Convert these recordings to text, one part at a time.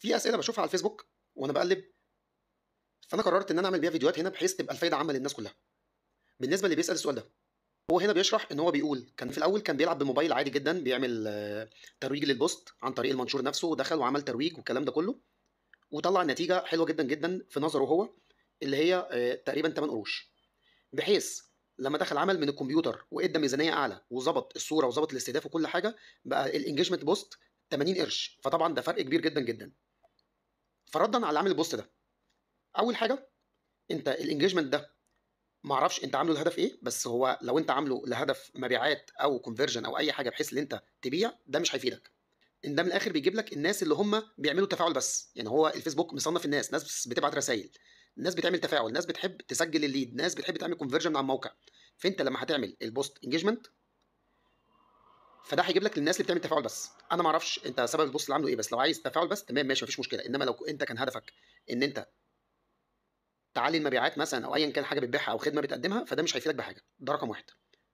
في اسئله بشوفها على الفيسبوك وانا بقلب فانا قررت ان انا اعمل بيها فيديوهات هنا بحيث تبقى الفايده عامه للناس كلها بالنسبه اللي بيسال السؤال ده هو هنا بيشرح ان هو بيقول كان في الاول كان بيلعب بموبايل عادي جدا بيعمل آه، ترويج للبوست عن طريق المنشور نفسه ودخل وعمل ترويج والكلام ده كله وطلع نتيجه حلوه جدا جدا في نظره هو اللي هي آه، تقريبا 8 قروش بحيث لما دخل عمل من الكمبيوتر وادى ميزانيه اعلى وظبط الصوره وظبط الاستهداف وكل حاجه بقى الانجيجمنت بوست 80 قرش فطبعا ده فرق كبير جدا جدا فردا على عامل البوست ده اول حاجه انت الانجيجمنت ده معرفش انت عامله لهدف ايه بس هو لو انت عامله لهدف مبيعات او كونفرجن او اي حاجه بحيث ان انت تبيع ده مش هيفيدك ان ده من الاخر بيجيب لك الناس اللي هم بيعملوا تفاعل بس يعني هو الفيسبوك مصنف الناس ناس بتبعت رسائل ناس بتعمل تفاعل ناس بتحب تسجل الليد ناس بتحب تعمل كونفرجن من على الموقع فانت لما هتعمل البوست انجيجمنت فده هيجيب لك للناس اللي بتعمل تفاعل بس انا ما اعرفش انت سبب البوست اللي عامله ايه بس لو عايز تفاعل بس تمام ماشي مفيش مشكله انما لو انت كان هدفك ان انت تعلي المبيعات مثلا او ايا كان حاجه بتبيعها او خدمه بتقدمها فده مش هيفيدك بحاجه ده رقم واحد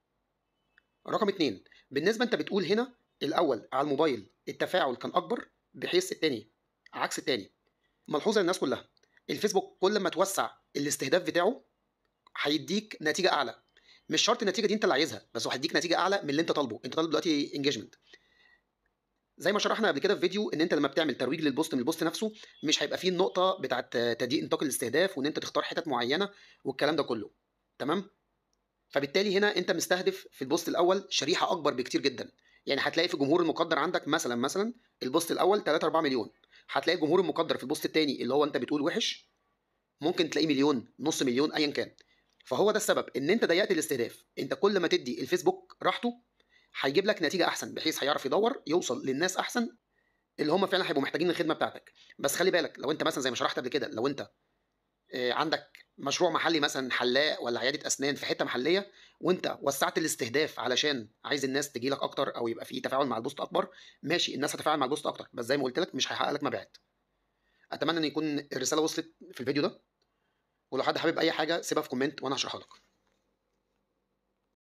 رقم اتنين بالنسبه انت بتقول هنا الاول على الموبايل التفاعل كان اكبر بحيث التاني عكس التاني ملحوظه للناس كلها الفيسبوك كل ما توسع الاستهداف بتاعه هيديك نتيجه اعلى مش شرط النتيجه دي انت اللي عايزها بس هو هيديك نتيجه اعلى من اللي انت طالبه انت طالب دلوقتي انجيجمنت زي ما شرحنا قبل كده في فيديو ان انت لما بتعمل ترويج للبوست من البوست نفسه مش هيبقى فيه النقطه بتاعت تضييق نطاق الاستهداف وان انت تختار حتت معينه والكلام ده كله تمام فبالتالي هنا انت مستهدف في البوست الاول شريحه اكبر بكتير جدا يعني هتلاقي في الجمهور المقدر عندك مثلا مثلا البوست الاول 3 4 مليون هتلاقي الجمهور المقدر في البوست الثاني اللي هو انت بتقول وحش ممكن تلاقيه مليون نص مليون ايا كان فهو ده السبب ان انت ضيقت الاستهداف انت كل ما تدي الفيسبوك راحته هيجيب لك نتيجه احسن بحيث هيعرف يدور يوصل للناس احسن اللي هم فعلا هيبقوا محتاجين الخدمه بتاعتك بس خلي بالك لو انت مثلا زي ما شرحت قبل كده لو انت آه، عندك مشروع محلي مثلا حلاق ولا عياده اسنان في حته محليه وانت وسعت الاستهداف علشان عايز الناس تجي لك اكتر او يبقى في تفاعل مع البوست اكبر ماشي الناس هتتفاعل مع البوست اكتر بس زي ما قلت لك مش هيحقق لك مبيعات اتمنى ان يكون الرساله وصلت في الفيديو ده ولو حد حابب اي حاجه سيبها في كومنت وانا هشرحها لك